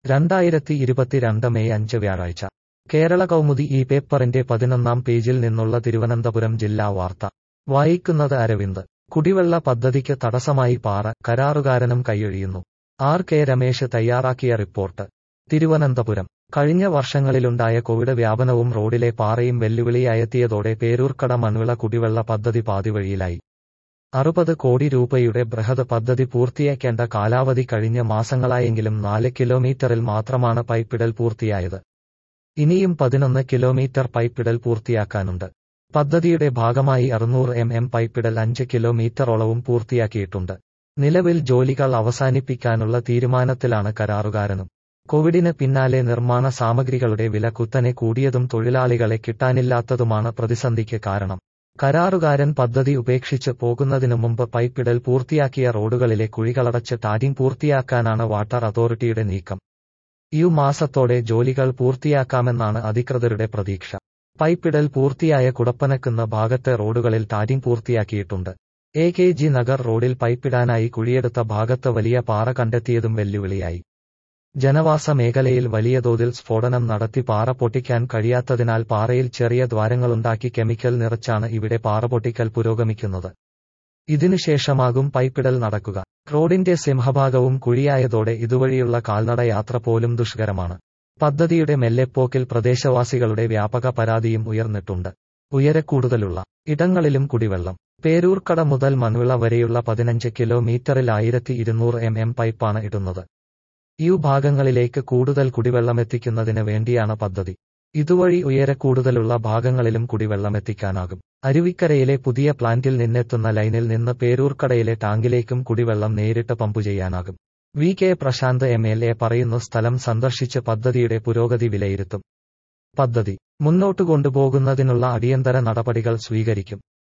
രണ്ടായിരത്തി ഇരുപത്തിരണ്ട് മെയ് അഞ്ച് വ്യാഴാഴ്ച കേരള കൗമുദി ഈ പേപ്പറിന്റെ പതിനൊന്നാം പേജിൽ നിന്നുള്ള തിരുവനന്തപുരം ജില്ലാ വാർത്ത വായിക്കുന്നത് അരവിന്ദ് കുടിവെള്ള പദ്ധതിക്ക് തടസ്സമായി പാറ കരാറുകാരനും കൈയൊഴിയുന്നു ആർ കെ രമേശ് തയ്യാറാക്കിയ റിപ്പോർട്ട് തിരുവനന്തപുരം കഴിഞ്ഞ വർഷങ്ങളിലുണ്ടായ കോവിഡ് വ്യാപനവും റോഡിലെ പാറയും വെല്ലുവിളിയായെത്തിയതോടെ പേരൂർക്കട മൺവിള കുടിവെള്ള പദ്ധതി പാതിവഴിയിലായി അറുപത് കോടി രൂപയുടെ ബൃഹത് പദ്ധതി പൂർത്തിയാക്കേണ്ട കാലാവധി കഴിഞ്ഞ മാസങ്ങളായെങ്കിലും നാല് കിലോമീറ്ററിൽ മാത്രമാണ് പൈപ്പിടൽ പൂർത്തിയായത് ഇനിയും പതിനൊന്ന് കിലോമീറ്റർ പൈപ്പിടൽ പൂർത്തിയാക്കാനുണ്ട് പദ്ധതിയുടെ ഭാഗമായി അറുന്നൂറ് എം എം പൈപ്പിടൽ അഞ്ച് കിലോമീറ്ററോളവും പൂർത്തിയാക്കിയിട്ടുണ്ട് നിലവിൽ ജോലികൾ അവസാനിപ്പിക്കാനുള്ള തീരുമാനത്തിലാണ് കരാറുകാരനും കോവിഡിന് പിന്നാലെ നിർമ്മാണ സാമഗ്രികളുടെ വില കുത്തനെ കൂടിയതും തൊഴിലാളികളെ കിട്ടാനില്ലാത്തതുമാണ് പ്രതിസന്ധിക്ക് കാരണം കരാറുകാരൻ പദ്ധതി ഉപേക്ഷിച്ച് പോകുന്നതിനു മുമ്പ് പൈപ്പിടൽ പൂർത്തിയാക്കിയ റോഡുകളിലെ കുഴികളടച്ച് ടാരിംഗ് പൂർത്തിയാക്കാനാണ് വാട്ടർ അതോറിറ്റിയുടെ നീക്കം ഈ മാസത്തോടെ ജോലികൾ പൂർത്തിയാക്കാമെന്നാണ് അധികൃതരുടെ പ്രതീക്ഷ പൈപ്പിടൽ പൂർത്തിയായ കുടപ്പനക്കുന്ന ഭാഗത്തെ റോഡുകളിൽ ടാരിംഗ് പൂർത്തിയാക്കിയിട്ടുണ്ട് എ കെ ജി നഗർ റോഡിൽ പൈപ്പിടാനായി കുഴിയെടുത്ത ഭാഗത്ത് വലിയ പാറ കണ്ടെത്തിയതും വെല്ലുവിളിയായി ജനവാസ മേഖലയിൽ വലിയ തോതിൽ സ്ഫോടനം നടത്തി പാറ പൊട്ടിക്കാൻ കഴിയാത്തതിനാൽ പാറയിൽ ചെറിയ ദ്വാരങ്ങളുണ്ടാക്കി കെമിക്കൽ നിറച്ചാണ് ഇവിടെ പാറ പൊട്ടിക്കൽ പുരോഗമിക്കുന്നത് ഇതിനുശേഷമാകും പൈപ്പിടൽ നടക്കുക റോഡിന്റെ സിംഹഭാഗവും കുഴിയായതോടെ ഇതുവഴിയുള്ള കാൽനട യാത്ര പോലും ദുഷ്കരമാണ് പദ്ധതിയുടെ മെല്ലെപ്പോക്കിൽ പ്രദേശവാസികളുടെ വ്യാപക പരാതിയും ഉയർന്നിട്ടുണ്ട് ഉയരക്കൂടുതലുള്ള ഇടങ്ങളിലും കുടിവെള്ളം പേരൂർക്കട മുതൽ മൺവിള വരെയുള്ള പതിനഞ്ച് കിലോമീറ്ററിൽ ആയിരത്തി ഇരുന്നൂറ് എം എം പൈപ്പാണ് ഇടുന്നത് ഈ ഭാഗങ്ങളിലേക്ക് കൂടുതൽ കുടിവെള്ളമെത്തിക്കുന്നതിന് വേണ്ടിയാണ് പദ്ധതി ഇതുവഴി ഉയരക്കൂടുതലുള്ള ഭാഗങ്ങളിലും കുടിവെള്ളമെത്തിക്കാനാകും അരുവിക്കരയിലെ പുതിയ പ്ലാന്റിൽ നിന്നെത്തുന്ന ലൈനിൽ നിന്ന് പേരൂർക്കടയിലെ ടാങ്കിലേക്കും കുടിവെള്ളം നേരിട്ട് പമ്പു ചെയ്യാനാകും V K Prashanth M L A പറയുന്നു സ്ഥലം സന്ദർശിച്ച് പദ്ധതിയുടെ പുരോഗതി വിലയിരുത്തും പദ്ധതി മുന്നോട്ടു കൊണ്ടുപോകുന്നതിനുള്ള അടിയന്തര നടപടികൾ സ്വീകരിക്കും